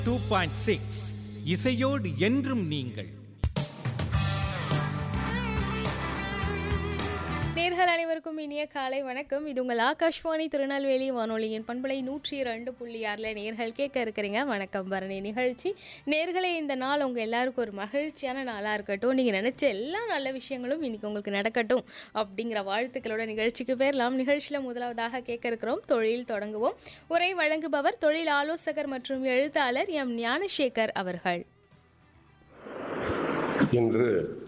two point six இசையோடு என்றும் நீங்கள் நேர்கள் அனைவருக்கும் இனிய காலை வணக்கம் இது உங்கள் ஆகாஷ்வாணி திருநெல்வேலி வானொலியின் பண்பலை நூற்றி ரெண்டு புள்ளி ஆறில் நேர்கள் கேட்க இருக்கிறீங்க வணக்கம் பரணி நிகழ்ச்சி நேர்களே இந்த நாள் உங்கள் எல்லாருக்கும் ஒரு மகிழ்ச்சியான நாளாக இருக்கட்டும் நீங்கள் நினச்ச எல்லா நல்ல விஷயங்களும் இன்னைக்கு உங்களுக்கு நடக்கட்டும் அப்படிங்கிற வாழ்த்துக்களோட நிகழ்ச்சிக்கு பேரலாம் நிகழ்ச்சியில் முதலாவதாக கேட்க இருக்கிறோம் தொழில் தொடங்குவோம் உரை வழங்குபவர் தொழில் ஆலோசகர் மற்றும் எழுத்தாளர் எம் ஞானசேகர் அவர்கள் இன்று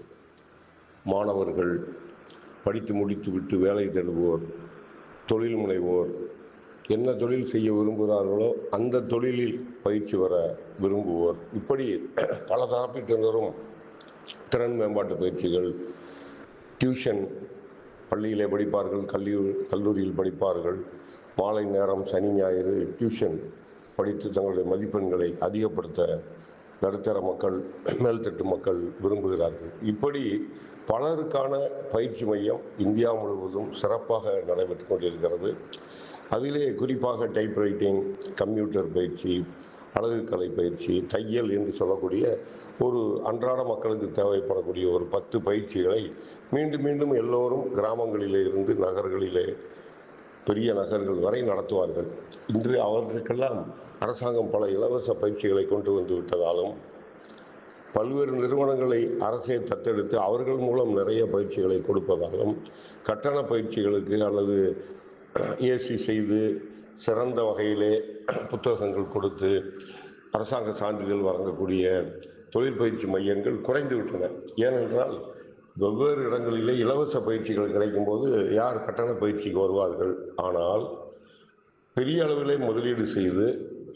மாணவர்கள் படித்து முடித்துவிட்டு வேலை தேடுவோர் தொழில் முனைவோர் என்ன தொழில் செய்ய விரும்புகிறார்களோ அந்த தொழிலில் பயிற்சி வர விரும்புவோர் இப்படி பல தரப்பினரும் திறன் மேம்பாட்டு பயிற்சிகள் டியூஷன் பள்ளியிலே படிப்பார்கள் கல்லூரி கல்லூரியில் படிப்பார்கள் மாலை நேரம் சனி ஞாயிறு டியூஷன் படித்து தங்களுடைய மதிப்பெண்களை அதிகப்படுத்த நடுத்தர மக்கள் மேல்தட்டு மக்கள் விரும்புகிறார்கள் இப்படி பலருக்கான பயிற்சி மையம் இந்தியா முழுவதும் சிறப்பாக நடைபெற்று கொண்டிருக்கிறது அதிலே குறிப்பாக டைப் ரைட்டிங் கம்ப்யூட்டர் பயிற்சி அழகுக்கலை பயிற்சி தையல் என்று சொல்லக்கூடிய ஒரு அன்றாட மக்களுக்கு தேவைப்படக்கூடிய ஒரு பத்து பயிற்சிகளை மீண்டும் மீண்டும் எல்லோரும் கிராமங்களிலே இருந்து நகர்களிலே பெரிய நகர்கள் வரை நடத்துவார்கள் இன்று அவர்களுக்கெல்லாம் அரசாங்கம் பல இலவச பயிற்சிகளை கொண்டு வந்து விட்டதாலும் பல்வேறு நிறுவனங்களை அரசே தத்தெடுத்து அவர்கள் மூலம் நிறைய பயிற்சிகளை கொடுப்பதாலும் கட்டண பயிற்சிகளுக்கு அல்லது ஏசி செய்து சிறந்த வகையிலே புத்தகங்கள் கொடுத்து அரசாங்க சான்றிதழ் வழங்கக்கூடிய தொழிற்பயிற்சி மையங்கள் குறைந்து விட்டன ஏனென்றால் வெவ்வேறு இடங்களிலே இலவச பயிற்சிகள் கிடைக்கும்போது யார் கட்டண பயிற்சிக்கு வருவார்கள் ஆனால் பெரிய அளவிலே முதலீடு செய்து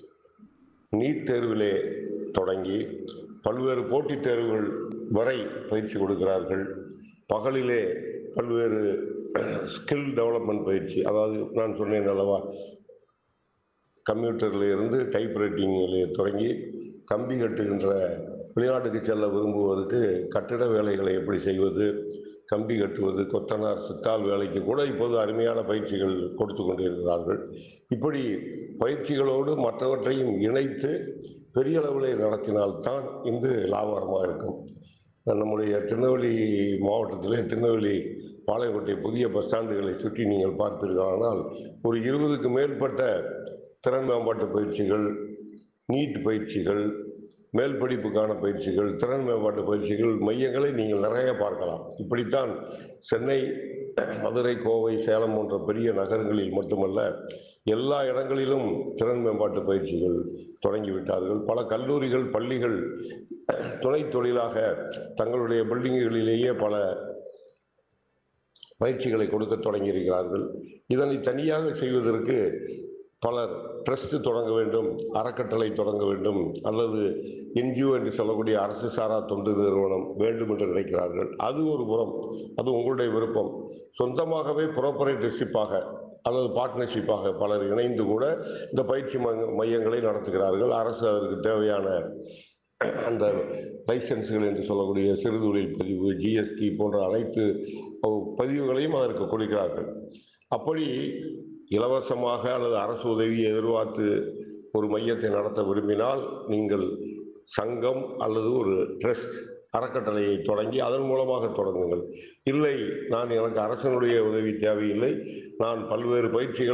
நீட் தேர்விலே தொடங்கி பல்வேறு போட்டித் தேர்வுகள் வரை பயிற்சி கொடுக்கிறார்கள் பகலிலே பல்வேறு ஸ்கில் டெவலப்மெண்ட் பயிற்சி அதாவது நான் சொன்னேன் அல்லவா கம்ப்யூட்டரில் இருந்து டைப் ரைட்டிங்கிலே தொடங்கி கம்பி கட்டுகின்ற வெளிநாட்டுக்கு செல்ல விரும்புவதற்கு கட்டிட வேலைகளை எப்படி செய்வது கம்பி கட்டுவது கொத்தனார் சித்தால் வேலைக்கு கூட இப்போது அருமையான பயிற்சிகள் கொடுத்து கொண்டிருக்கிறார்கள் இப்படி பயிற்சிகளோடு மற்றவற்றையும் இணைத்து பெரிய அளவில் நடத்தினால்தான் இன்று லாபகரமாக இருக்கும் நம்முடைய திருநெல்வேலி மாவட்டத்திலே திருநெல்வேலி பாளையங்கோட்டை புதிய பஸ் ஸ்டாண்டுகளை சுற்றி நீங்கள் பார்ப்பீர்களானால் ஒரு இருபதுக்கு மேற்பட்ட திறன் மேம்பாட்டு பயிற்சிகள் நீட் பயிற்சிகள் மேல் படிப்புக்கான பயிற்சிகள் திறன் மேம்பாட்டு பயிற்சிகள் மையங்களை நீங்கள் நிறைய பார்க்கலாம் இப்படித்தான் சென்னை மதுரை கோவை சேலம் போன்ற பெரிய நகரங்களில் மட்டுமல்ல எல்லா இடங்களிலும் திறன் மேம்பாட்டு பயிற்சிகள் தொடங்கிவிட்டார்கள் பல கல்லூரிகள் பள்ளிகள் துணை தொழிலாக தங்களுடைய பில்டிங்குகளிலேயே பல பயிற்சிகளை கொடுக்க தொடங்கியிருக்கிறார்கள் இதனை தனியாக செய்வதற்கு பலர் ட்ரஸ்ட் தொடங்க வேண்டும் அறக்கட்டளை தொடங்க வேண்டும் அல்லது என்ஜிஓ என்று சொல்லக்கூடிய அரசு சாரா தொண்டு நிறுவனம் வேண்டும் என்று நினைக்கிறார்கள் அது ஒரு புறம் அது உங்களுடைய விருப்பம் சொந்தமாகவே ப்ரோப்பரேட்டர்ஷிப்பாக அல்லது பார்ட்னர்ஷிப்பாக பலர் இணைந்து கூட இந்த பயிற்சி மைய- மையங்களை நடத்துகிறார்கள் அரசு அதற்கு தேவையான அந்த லைசன்ஸ்கள் என்று சொல்லக்கூடிய சிறுதொழில் பதிவு ஜிஎஸ்டி போன்ற அனைத்து பதிவுகளையும் அதற்கு கொடுக்கிறார்கள் அப்படி இலவசமாக அல்லது அரசு உதவியை எதிர்பார்த்து ஒரு மையத்தை நடத்த விரும்பினால் நீங்கள் சங்கம் அல்லது ஒரு ட்ரஸ்ட் அறக்கட்டளையை தொடங்கி அதன் மூலமாக தொடங்குங்கள் இல்லை நான் எனக்கு அரசனுடைய உதவி தேவையில்லை நான் பல்வேறு பயிற்சிகளை